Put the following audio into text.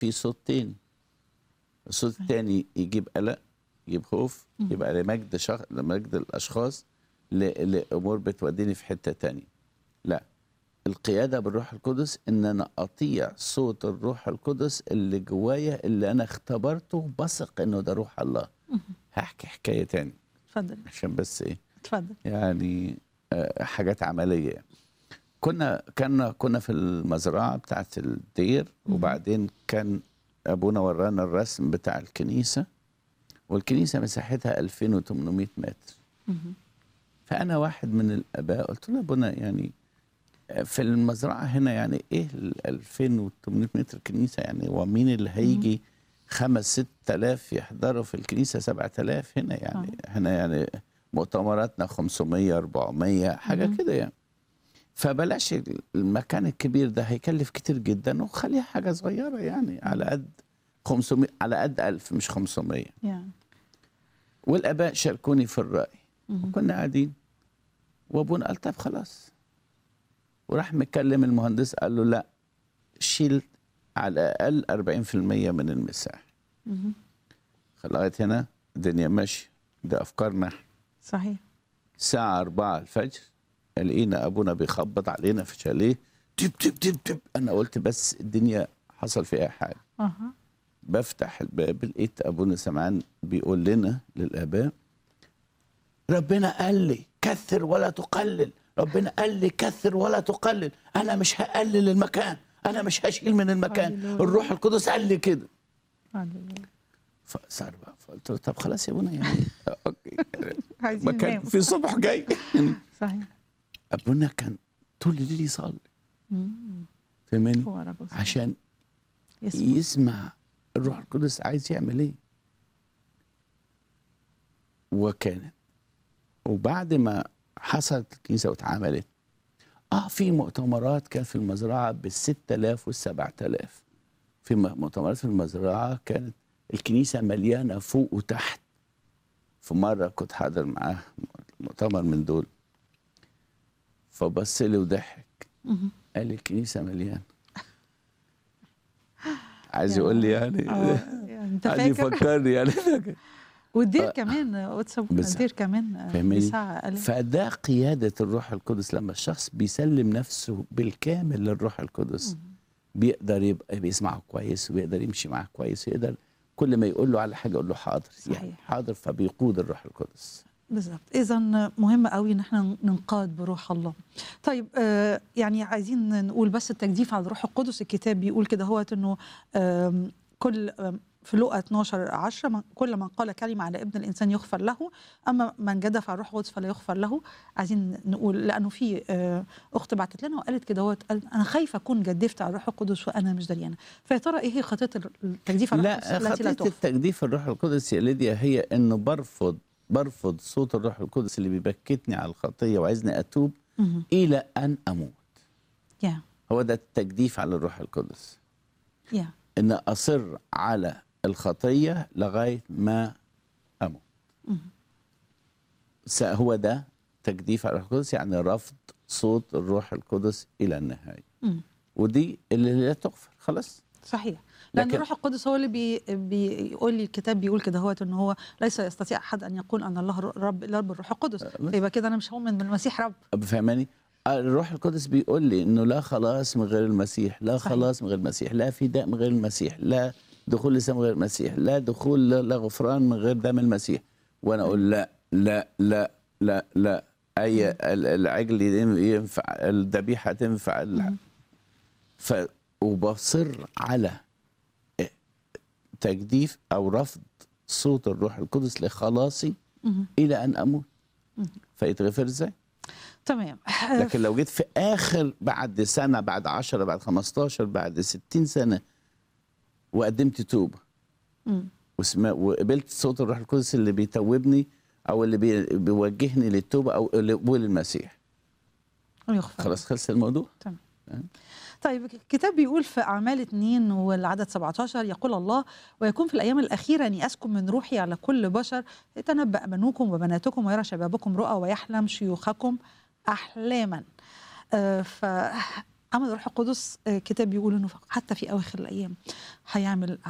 في صوتين الصوت الثاني يجيب قلق يجيب خوف يبقى لمجد شخ... لمجد الاشخاص ل... لامور بتوديني في حته تانية لا القياده بالروح القدس ان انا اطيع صوت الروح القدس اللي جوايا اللي انا اختبرته بثق انه ده روح الله هحكي حكايه تاني اتفضل عشان بس ايه اتفضل يعني آه، حاجات عمليه يعني. كنا كنا كنا في المزرعه بتاعت الدير وبعدين كان ابونا ورانا الرسم بتاع الكنيسه والكنيسه مساحتها 2800 متر فانا واحد من الاباء قلت له يا ابونا يعني في المزرعه هنا يعني ايه ال 2800 متر كنيسه يعني ومين اللي هيجي خمس ست آلاف يحضروا في الكنيسة سبعة آلاف هنا يعني هنا يعني مؤتمراتنا 500 400 حاجة كده يعني فبلاش المكان الكبير ده هيكلف كتير جدا وخليها حاجة صغيرة يعني على قد 500 على قد 1000 مش 500 يعني والآباء شاركوني في الرأي وكنا قاعدين وابونا قال طب خلاص وراح مكلم المهندس قال له لا شيل على الأقل 40% من المساحة لغاية هنا الدنيا ماشية ده أفكارنا إحنا. صحيح الساعة 4 الفجر لقينا أبونا بيخبط علينا في شاليه تب تب تب تب أنا قلت بس الدنيا حصل فيها حاجة اها بفتح الباب لقيت ابونا سمعان بيقول لنا للاباء ربنا قال لي كثر ولا تقلل ربنا قال لي كثر ولا تقلل انا مش هقلل المكان انا مش هشيل من المكان هللويا. الروح القدس قال لي كده هللويا. فصار بقى فقلت له طب خلاص يا ابونا يعني اوكي عايزين مكان ننام. في صبح جاي صحيح ابونا كان طول الليل يصلي مم. فاهماني هو رجل صحيح. عشان يسمع. يسمع الروح القدس عايز يعمل ايه وكانت وبعد ما حصلت الكنيسه واتعملت اه في مؤتمرات كانت في المزرعه بال 6000 وال 7000 في م- مؤتمرات في المزرعه كانت الكنيسه مليانه فوق وتحت في مره كنت حاضر معاه مؤتمر من دول فبص لي وضحك مهم. قال لي الكنيسه مليانه عايز يا يقول لي يعني آه، يعني انت عايز فاكر يفكرني يعني فاكر. والدير كمان واتساب بالظبط. الدير كمان فاهماني؟ بساعة أقل فده قيادة الروح القدس لما الشخص بيسلم نفسه بالكامل للروح القدس بيقدر يبقى بيسمعه كويس وبيقدر يمشي معاه كويس ويقدر كل ما يقول له على حاجة يقول له حاضر يعني صحيح. حاضر فبيقود الروح القدس بالظبط اذا مهم قوي ان احنا ننقاد بروح الله طيب آه يعني عايزين نقول بس التجديف على الروح القدس الكتاب بيقول كده هوت انه آم، كل آم، في لقا 12 10 من كل من قال كلمه على ابن الانسان يغفر له اما من جدف على الروح القدس فلا يغفر له عايزين نقول لانه في آه، اخت بعتت لنا وقالت كده هوت قالت انا خايفه اكون جدفت على الروح القدس وانا مش دريانه فيا ترى ايه هي خطيه التجديف على الروح لا القدس التي لا خطية تغفر التجديف الروح القدس يا ليديا هي انه برفض برفض صوت الروح القدس اللي بيبكتني على الخطية وعايزني اتوب مهم. الى ان اموت يا هو ده التجديف على الروح القدس يا ان اصر على الخطيه لغايه ما اموت س- هو ده تجديف على الروح القدس يعني رفض صوت الروح القدس الى النهايه مم. ودي اللي لا تغفر خلاص صحيح لان لكن- الروح القدس هو اللي بي بيقول لي الكتاب بيقول كده هو ان هو ليس يستطيع احد ان يقول ان الله رب الا رب الروح القدس بس. فيبقى كده انا مش هؤمن بالمسيح رب فهماني الروح القدس بيقول لي انه لا خلاص من غير المسيح لا صحيح. خلاص من غير المسيح لا فداء من غير المسيح لا دخول لسان من غير المسيح لا دخول لا لا غفران من غير دم المسيح وانا اقول لا لا لا لا لا اي ال- العجل ينفع الذبيحه تنفع ال- ف وبصر على تجديف او رفض صوت الروح القدس لخلاصي مهم. الى ان اموت فيتغفر ازاي؟ تمام لكن لو جيت في اخر بعد سنه بعد 10 بعد 15 بعد 60 سنه وقدمت توبه مم. وسمع وقبلت صوت الروح القدس اللي بيتوبني او اللي بي بيوجهني للتوبه او لقبول المسيح يغفر خلاص خلص الموضوع تمام أه. طيب الكتاب بيقول في أعمال 2 والعدد 17 يقول الله ويكون في الأيام الأخيرة أني أسكن من روحي على كل بشر يتنبأ بنوكم وبناتكم ويرى شبابكم رؤى ويحلم شيوخكم أحلاما آه، ف عمل الروح القدس آه، كتاب بيقول انه حتى في اواخر الايام هيعمل